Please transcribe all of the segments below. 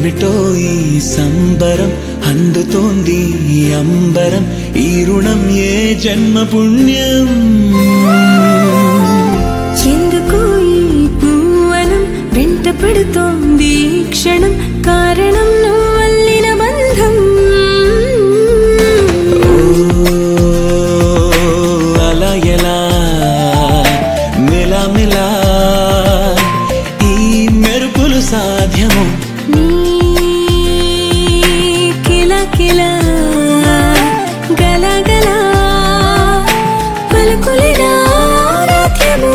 ఏమిటో ఈ సంబరం అందుతోంది ఈ అంబరం ఈ రుణం ఏ జన్మ పుణ్యం ఎందుకు ఈ పూవనం వెంట పడుతోంది ఈ క్షణం కారణం నువ్వల్లిన బంధం ఓ, అలా ఎలా మెలా మెలా ఈ మెరుపులు సాధ్యము నీ కిల కిల గల గల పలుకులిన రాత్యము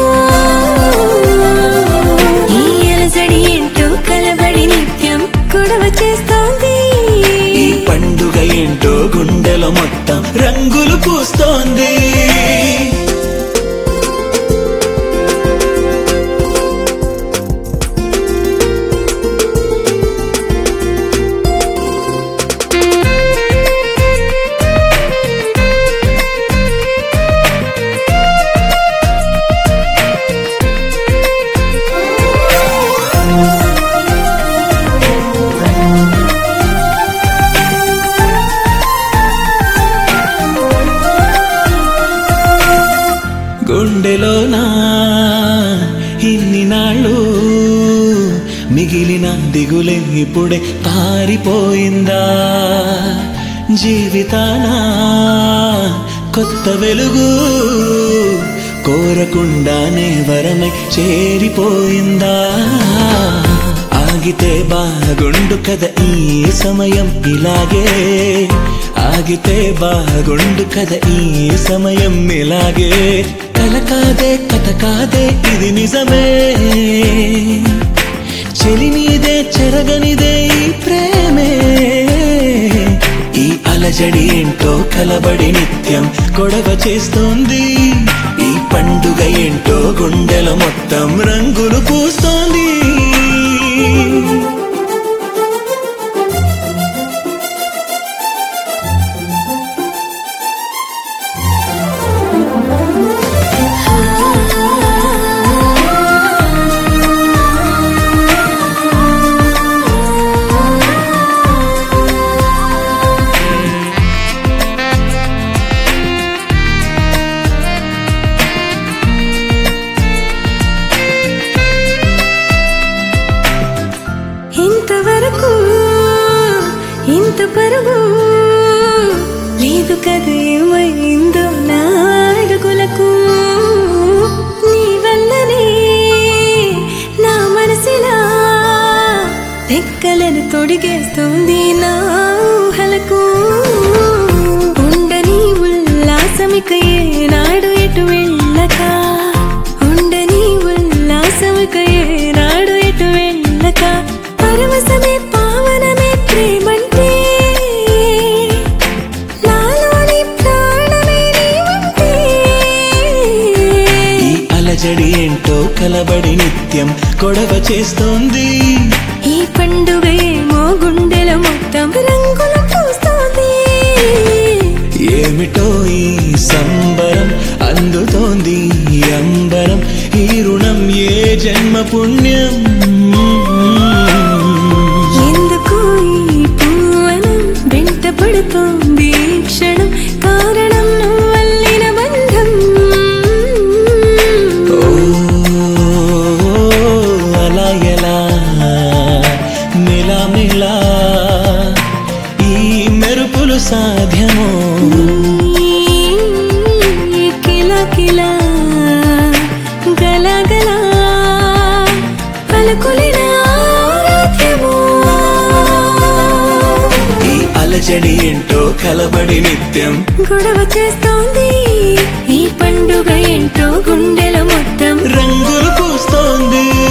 ఈ అలజడి ఏంటో కలబడి నిత్యం గొడవ చేస్తోంది ఈ పండుగ ఏంటో గుండెలో మొత్తం రంగులు పూస్తోంది గుండెలోనా ఇన్ని నాళ్ళు మిగిలిన దిగులే ఇప్పుడే పారిపోయిందా జీవితాన కొత్త వెలుగు కోరకుండానే వరమై చేరిపోయిందా ఆగితే బాగుండు కదా ఈ సమయం ఇలాగే ఆగితే బాగుండు కదా ఈ సమయం ఇలాగే కల కాదే కథ కాదే ఇది నిజమే చెలి నీదే చెరగనిదే ఈ ప్రేమే ఈ అలజడి ఏంటో కలబడి నిత్యం గొడవ చేస్తోంది ఈ పండుగ ఏంటో గుండెల మొత్తం రంగులు పూస్తోంది ఇంతవరకు ఇంత పరుగు లేదు కదేమైందో నా అడుగులకు నీ వల్లనే నా మనసిలా రెక్కలను తొడిగేస్తుంది నా ఊహలకు ఉండని ఉల్లాసమిక ఏనాడు ఎటు వెళ్ళక ఉండని ఉల్లాసమిక ఏనాడు ఎటు వెళ్ళక పరవశమే పావనమే ప్రేమంటే నాలోని ప్రాణమే నీవంటే ఈ అలజడి ఏంటో కలబడి నిత్యం గొడవ చేస్తోంది ఈ పండుగ ఏమో గుండెల మొత్తం రంగులు పూస్తోంది ఏమిటో ఈ సంబరం అందుతోంది ఈ అంబరం ఈ రుణం ఏ జన్మ పుణ్యం ఎందుకు ఈ పూవనం వెంట పడుతోంది ఈ క్షణం కారణం నువ్వల్లిన బంధం ఓ అలా ఎలా మెలా మెలా ఈ మెరుపులు సాధ్యమో ఈ కిల కిల గల గల పలుకులిన రాత్యము ఈ అలజడి ఏంటో కలబడి నిత్యం గొడవ చేస్తోంది ఈ పండుగ ఏంటో గుండెల మొత్తం రంగులు పూస్తోంది